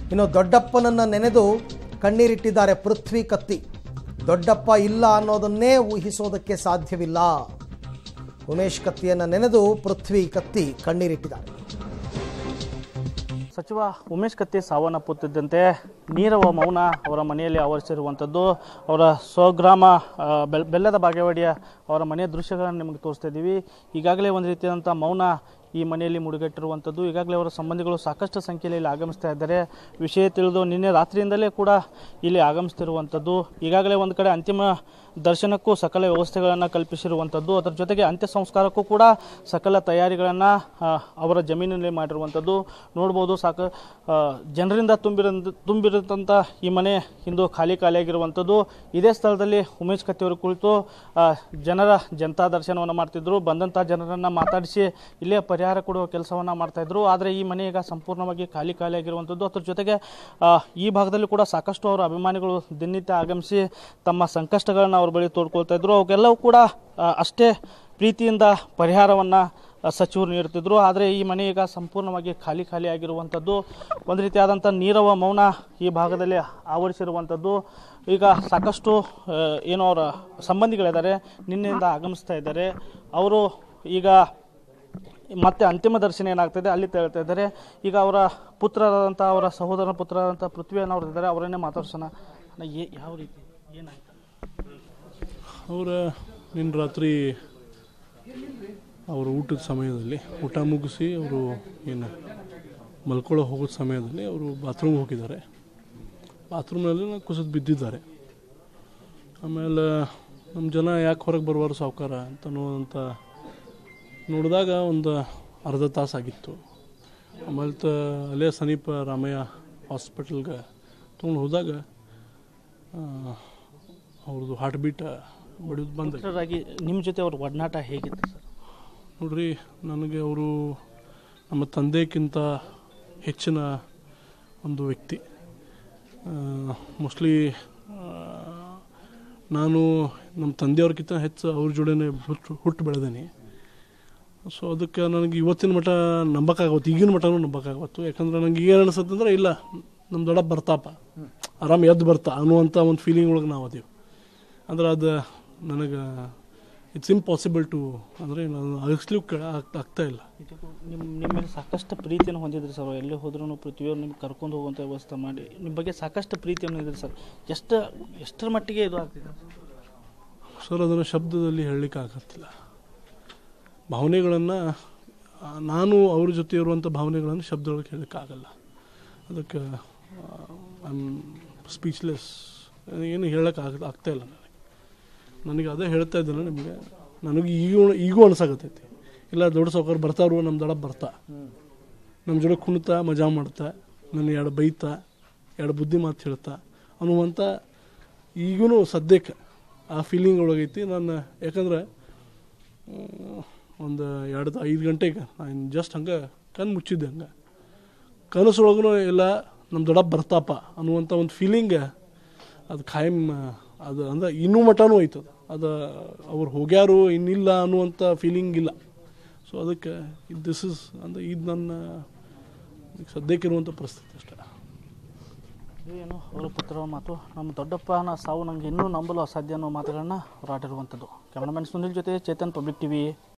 ಇನ್ನು ದೊಡ್ಡಪ್ಪನನ್ನ ನೆನೆದು ಕಣ್ಣೀರಿಟ್ಟಿದ್ದಾರೆ ಪೃಥ್ವಿ ಕತ್ತಿ ದೊಡ್ಡಪ್ಪ ಇಲ್ಲ ಅನ್ನೋದನ್ನೇ ಊಹಿಸೋದಕ್ಕೆ ಸಾಧ್ಯವಿಲ್ಲ ಉಮೇಶ್ ಕತ್ತಿಯನ್ನ ನೆನೆದು ಪೃಥ್ವಿ ಕತ್ತಿ ಕಣ್ಣೀರಿಟ್ಟಿದ್ದಾರೆ ಸಚಿವ ಉಮೇಶ್ ಕತ್ತಿ ಸಾವನ್ನಪ್ಪುತ್ತಿದ್ದಂತೆ ನೀರವ ಮೌನ ಅವರ ಮನೆಯಲ್ಲಿ ಆವರಿಸಿರುವಂಥದ್ದು ಅವರ ಸ್ವಗ್ರಾಮ ಆ, ಬೆಲ್- ಬೆಲ್ಲದ ಬಾಗೇವಾಡಿಯ ಅವರ ಮನೆಯ ದೃಶ್ಯಗಳನ್ನು ನಿಮಗೆ ತೋರಿಸ್ತಾ ಇದ್ದೀವಿ ಈಗಾಗಲೇ ಒಂದು ರೀತಿಯಾದಂಥ ಮೌನ ಈ ಮನೆಯಲ್ಲಿ ಮುಡಿಗಟ್ಟಿರುವಂಥದ್ದು ಈಗಾಗಲೇ ಅವರ ಸಂಬಂಧಿಗಳು ಸಾಕಷ್ಟು ಸಂಖ್ಯೆಯಲ್ಲಿ ಇಲ್ಲಿ ಆಗಮಿಸ್ತಾ ಇದ್ದಾರೆ ವಿಷಯ ತಿಳಿದು ನಿನ್ನೆ ರಾತ್ರಿಯಿಂದಲೇ ಕೂಡ ಇಲ್ಲಿ ಆಗಮಿಸ್ತಿರುವಂಥದ್ದು ಈಗಾಗಲೇ ಒಂದು ಕಡೆ ಅಂತಿಮ ದರ್ಶನಕ್ಕೂ ಸಕಲ ವ್ಯವಸ್ಥೆಗಳನ್ನು ಕಲ್ಪಿಸಿರುವಂಥದ್ದು ಅದರ ಜೊತೆಗೆ ಅಂತ್ಯ ಸಂಸ್ಕಾರಕ್ಕೂ ಕೂಡ ಸಕಲ ತಯಾರಿಗಳನ್ನು ಅವರ ಜಮೀನಿನಲ್ಲಿ ಮಾಡಿರುವಂಥದ್ದು ನೋಡ್ಬೋದು ಸಾಕು ಆ, ಜನರಿಂದ ತುಂಬಿರ ತುಂಬಿರತಂಥ ಈ ಮನೆ ಇಂದು ಖಾಲಿ ಖಾಲಿಯಾಗಿರುವಂಥದ್ದು ಇದೇ ಸ್ಥಳದಲ್ಲಿ ಉಮೇಶ್ ಕತ್ತಿಯವರು ಕುಳಿತು ಆ, ಜನರ ಜನತಾ ದರ್ಶನವನ್ನು ಮಾಡ್ತಿದ್ರು ಬಂದಂಥ ಜನರನ್ನು ಮಾತಾಡಿಸಿ ಇಲ್ಲೇ ಪರಿಹಾರ ಕೊಡುವ ಕೆಲಸವನ್ನು ಮಾಡ್ತಾಯಿದ್ರು ಆದರೆ ಈ ಮನೆ ಈಗ ಸಂಪೂರ್ಣವಾಗಿ ಖಾಲಿ ಖಾಲಿಯಾಗಿರುವಂಥದ್ದು ಅದ್ರ ಜೊತೆಗೆ ಆ, ಈ ಭಾಗದಲ್ಲಿ ಕೂಡ ಸಾಕಷ್ಟು ಅವರ ಅಭಿಮಾನಿಗಳು ದಿನನಿತ್ಯ ಆಗಮಿಸಿ ತಮ್ಮ ಸಂಕಷ್ಟಗಳನ್ನು ಅವ್ರ ಬಳಿ ತೋಡ್ಕೊಳ್ತಾ ಇದ್ರು ಅವಕ್ಕೆಲ್ಲವೂ ಕೂಡ ಆ, ಅಷ್ಟೇ ಪ್ರೀತಿಯಿಂದ ಪರಿಹಾರವನ್ನು ಸಚಿವರು ನೀಡುತ್ತಿದ್ದರು ಆದರೆ ಈ ಮನೆ ಈಗ ಸಂಪೂರ್ಣವಾಗಿ ಖಾಲಿ ಖಾಲಿ ಆಗಿರುವಂಥದ್ದು ಒಂದು ರೀತಿಯಾದಂಥ ನೀರವ ಮೌನ ಈ ಭಾಗದಲ್ಲಿ ಆವರಿಸಿರುವಂಥದ್ದು ಈಗ ಸಾಕಷ್ಟು ಆ, ಏನು ಅವರ ಸಂಬಂಧಿಗಳಿದ್ದಾರೆ ನಿನ್ನೆಯಿಂದ ಆಗಮಿಸ್ತಾ ಇದ್ದಾರೆ ಅವರು ಈಗ ಮತ್ತೆ ಅಂತಿಮ ದರ್ಶನ ಏನಾಗ್ತದೆ ಅಲ್ಲಿ ತೆರಳ್ತಾ ಇದ್ದಾರೆ ಈಗ ಅವರ ಪುತ್ರರಾದಂಥ ಅವರ ಸಹೋದರನ ಪುತ್ರರಾದಂಥ ಪೃಥ್ವಿಯನ್ನು ಅವ್ರು ಇದ್ದಾರೆ ಅವರನ್ನೇ ಮಾತಾಡ್ಸೋಣ ಅಣ್ಣ, ಏ- ಯಾವ ರೀತಿ ಏನಾಯ್ತು ಅವರ ನಿನ್ನ ರಾತ್ರಿ ಅವರು ಊಟದ ಸಮಯದಲ್ಲಿ ಊಟ ಮುಗಿಸಿ ಅವರು ಏನು ಮಲ್ಕೊಳ್ಳೋ ಹೋಗೋ ಸಮಯದಲ್ಲಿ ಅವರು ಬಾತ್ರೂಮ್ಗೆ ಹೋಗಿದ್ದಾರೆ ಬಾತ್ರೂಮ್ನಲ್ಲಿ ಕುಸಿದು ಬಿದ್ದಿದ್ದಾರೆ ಆಮೇಲೆ ನಮ್ಮ ಜನ ಯಾಕೆ ಹೊರಗೆ ಬರುವಾರು ಸಾವುಕಾರ ಅಂತ ನೋಡಂತ ನೋಡಿದಾಗ ಒಂದು ಅರ್ಧ ತಾಸು ಆಗಿತ್ತು ಆಮೇಲೆ ತ ಅಲ್ಲೇ ಸಮೀಪ ರಾಮಯ್ಯ ಹಾಸ್ಪಿಟಲ್ಗೆ ತೊಗೊಂಡು ಹೋದಾಗ ಅವ್ರದ್ದು ಹಾರ್ಟ್ ಬೀಟ್ ಬಡಿಯೋದು ಬಂದ ಪುತ್ರರಾಗಿ ನಿಮ್ಮ ಜೊತೆ ಅವ್ರ ಒಡನಾಟ ಹೇಗಿತ್ತು ಸರ್ ನೋಡ್ರಿ ನನಗೆ ಅವರು ನಮ್ಮ ತಂದೆಕ್ಕಿಂತ ಹೆಚ್ಚಿನ ಒಂದು ವ್ಯಕ್ತಿ ಮೋಸ್ಟ್ಲಿ ನಾನು ನಮ್ಮ ತಂದೆಯವ್ರಿಗಿಂತ ಹೆಚ್ಚು ಅವ್ರ ಜೋಡಿನೇ ಹುಟ್ಟು ಹುಟ್ಟು ಬೆಳೆದೇನೆ ಸೊ ಅದಕ್ಕೆ ನನಗೆ ಇವತ್ತಿನ ಮಟ್ಟ ನಂಬಕ್ಕಾಗತ್ತು ಈಗಿನ ಮಟ್ಟನೂ ನಂಬಕ್ಕಾಗತ್ತು ಯಾಕಂದ್ರೆ ನನಗೆ ಏನು ಅನಿಸುತ್ತಂದ್ರೆ ಇಲ್ಲ ನಮ್ಮ ದೊಡ್ಡ ಬರ್ತಾಪ ಆರಾಮ್ ಎದ್ದು ಬರ್ತಾ ಅನ್ನುವಂಥ ಒಂದು ಫೀಲಿಂಗ್ ಒಳಗೆ ನಾವು ಅದೀವಿ ಅಂದ್ರೆ ಅದು ನನಗೆ ಇಟ್ಸ್ ಇಂಪಾಸಿಬಲ್ ಟು ಅಂದರೆ ನಾನು ಅಳಿಸ್ಲಿಕ್ಕೆ ಆಗ್ತಾ ಇಲ್ಲ ಇದಕ್ಕೂ ನಿಮ್ಮ ನಿಮ್ಮ ಮೇಲೆ ಸಾಕಷ್ಟು ಪ್ರೀತಿಯನ್ನು ಹೊಂದಿದ್ರಿ ಸರ್ ಎಲ್ಲಿ ಹೋದ್ರೂ ಪೃಥ್ವಿಯವ್ರು ನಿಮ್ಗೆ ಕರ್ಕೊಂಡು ಹೋಗುವಂಥ ವ್ಯವಸ್ಥೆ ಮಾಡಿ ನಿಮ್ಮ ಬಗ್ಗೆ ಸಾಕಷ್ಟು ಪ್ರೀತಿಯನ್ನು ಹೊಂದಿದ್ರಿ ಸರ್ ಎಷ್ಟು ಎಷ್ಟರ ಮಟ್ಟಿಗೆ ಇದು ಆಗ್ತಿದೆ ಸರ್ ಅದನ್ನು ಶಬ್ದದಲ್ಲಿ ಹೇಳಲಿಕ್ಕೆ ಆಗತ್ತಿಲ್ಲ ಭಾವನೆಗಳನ್ನು ನಾನು ಅವ್ರ ಜೊತೆ ಇರುವಂಥ ಭಾವನೆಗಳನ್ನು ಶಬ್ದದೊಳಗೆ ಹೇಳಲಿಕ್ಕೆ ಆಗಲ್ಲ ಅದಕ್ಕೆ ಐ ಆಮ್ ಸ್ಪೀಚ್ಲೆಸ್ ಏನು ಹೇಳಕ್ಕೆ ಆಗ ಆಗ್ತಾ ಇಲ್ಲ ನನಗೆ ನನಗೆ ಅದೇ ಹೇಳ್ತಾ ಇದ್ದೇನೆ ನಿಮಗೆ ನನಗೆ ಈಗೂ ಈಗೂ ಅನ್ಸಾಕತ್ತೈತಿ ಇಲ್ಲ ದೊಡ್ಡ ಸಾವುಕಾರ ಬರ್ತಾರು ನಮ್ಮ ದಡ ಬರ್ತಾ ನಮ್ಮ ಜೋಡಿ ಕುಣಿತಾ ಮಜಾ ಮಾಡ್ತಾ ನನ್ನ ಎರಡು ಬೈತಾ ಎರಡು ಬುದ್ಧಿ ಮಾತು ಹೇಳ್ತಾ ಅನ್ನುವಂಥ ಈಗೂ ಸದ್ಯಕ್ಕೆ ಆ ಫೀಲಿಂಗ್ ಒಳಗೈತಿ ನಾನು ಯಾಕಂದ್ರೆ ಒಂದು ಎರಡು ಐದು ಗಂಟೆಗೆ ನಾನು ಜಸ್ಟ್ ಹಂಗೆ ಕಣ್ಣು ಮುಚ್ಚಿದ್ದೆ ಹಂಗೆ ಕನಸೊಳಗೂ ಎಲ್ಲ ನಮ್ಮ ದೊಡ್ಡ ಬರ್ತಾಪ ಅನ್ನುವಂಥ ಒಂದು ಫೀಲಿಂಗ್ ಅದು ಖಾಯಂ ಅದು ಅಂದ್ರೆ ಇನ್ನೂ ಮಟನೂ ಐತದ ಅದು ಅವ್ರು ಹೋಗ್ಯಾರು ಇನ್ನಿಲ್ಲ ಅನ್ನುವಂಥ ಫೀಲಿಂಗ್ ಇಲ್ಲ ಸೊ ಅದಕ್ಕೆ ದಿಸ್ ಇಸ್ ಅಂದ್ರೆ ಇದು ನನ್ನ ಈಗ ಸದ್ಯಕ್ಕಿರುವಂಥ ಪರಿಸ್ಥಿತಿ ಅಷ್ಟೇ ಏನು ಅವರ ಪುತ್ರರ ಮಾತು ನಮ್ಮ ದೊಡ್ಡಪ್ಪನ ಸಾವು ನನಗೆ ಇನ್ನೂ ನಂಬಲು ಅಸಾಧ್ಯ ಅನ್ನೋ ಮಾತುಗಳನ್ನ ಹೊರಾಟಿರುವಂಥದ್ದು ಕ್ಯಾಮ್ರಾಮನ್ ಸುನಿಲ್ ಜೊತೆ ಚೇತನ್ ಪಬ್ಲಿಕ್ ಟಿವಿ